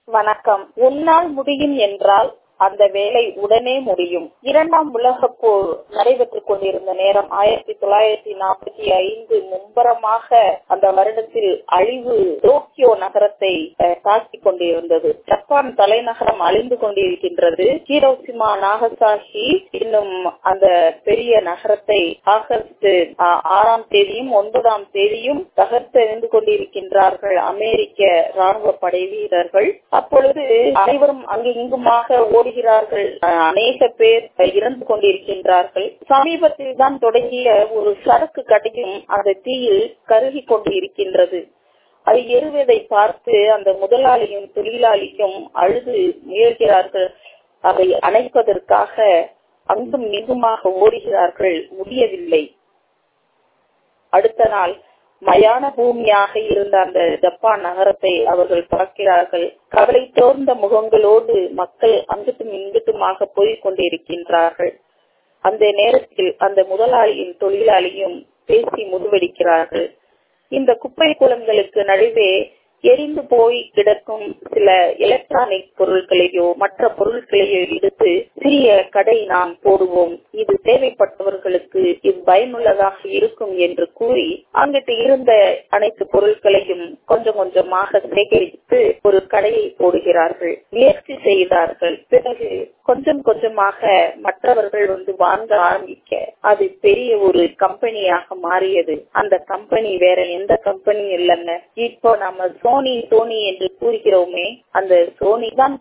வணக்கம் உன்னால் முடியும் என்றால் அந்த வேலை உடனே முடியும் இரண்டாம் உலக போர் நடைபெற்றுக் கொண்டிருந்த நேரம் ஆயிரத்தி தொள்ளாயிரத்தி நாற்பத்தி ஐந்து மும்பரமாக அந்த வருடத்தில் அழிவு டோக்கியோ நகரத்தை தாக்கிக் கொண்டிருந்தது ஜப்பான் தலைநகரம் அழிந்து கொண்டிருக்கின்றது ஹீரோசிமா நாகசாகி இன்னும் அந்த பெரிய நகரத்தை ஆகஸ்ட் ஆறாம் தேதியும் ஒன்பதாம் தேதியும் தகர்த்தெறிந்து கொண்டிருக்கின்றார்கள் அமெரிக்க ராணுவ படை வீரர்கள் அப்பொழுது அனைவரும் அங்கு இங்குமாக ஓடி ஓடுகிறார்கள் அநேக பேர் இறந்து கொண்டிருக்கின்றார்கள் சமீபத்தில் தான் தொடங்கிய ஒரு சரக்கு கடையும் அந்த தீயில் கருகி கொண்டு இருக்கின்றது அது எருவதை பார்த்து அந்த முதலாளியும் தொழிலாளியும் அழுது முயல்கிறார்கள் அதை அணைப்பதற்காக அங்கும் இங்குமாக ஓடுகிறார்கள் முடியவில்லை அடுத்த நாள் மயான பூமியாக இருந்த அந்த ஜப்பான் நகரத்தை அவர்கள் பார்க்கிறார்கள் கவலை தோர்ந்த முகங்களோடு மக்கள் அங்கிட்டும் இங்கிட்டுமாக போய் கொண்டிருக்கின்றார்கள் அந்த நேரத்தில் அந்த முதலாளியும் தொழிலாளியும் பேசி முடிவெடுக்கிறார்கள் இந்த குப்பை குளங்களுக்கு நடுவே எரிந்து போய் கிடக்கும் சில எலக்ட்ரானிக் பொருட்களையோ மற்ற பொருட்களையோ எடுத்து சிறிய கடை நாம் போடுவோம் இது தேவைப்பட்டவர்களுக்கு இது பயனுள்ளதாக இருக்கும் என்று கூறி அங்கிட்டு இருந்த அனைத்து பொருட்களையும் கொஞ்சம் கொஞ்சமாக சேகரித்து ஒரு கடையை போடுகிறார்கள் முயற்சி செய்தார்கள் பிறகு கொஞ்சம் கொஞ்சமாக மற்றவர்கள் வந்து வாங்க ஆரம்பிக்க அது பெரிய ஒரு கம்பெனியாக மாறியது அந்த கம்பெனி வேற எந்த கம்பெனி இல்லைங்க இப்போ நம்ம சோனி சோனி என்று கூறுகிறோமே அந்த சோனி தான்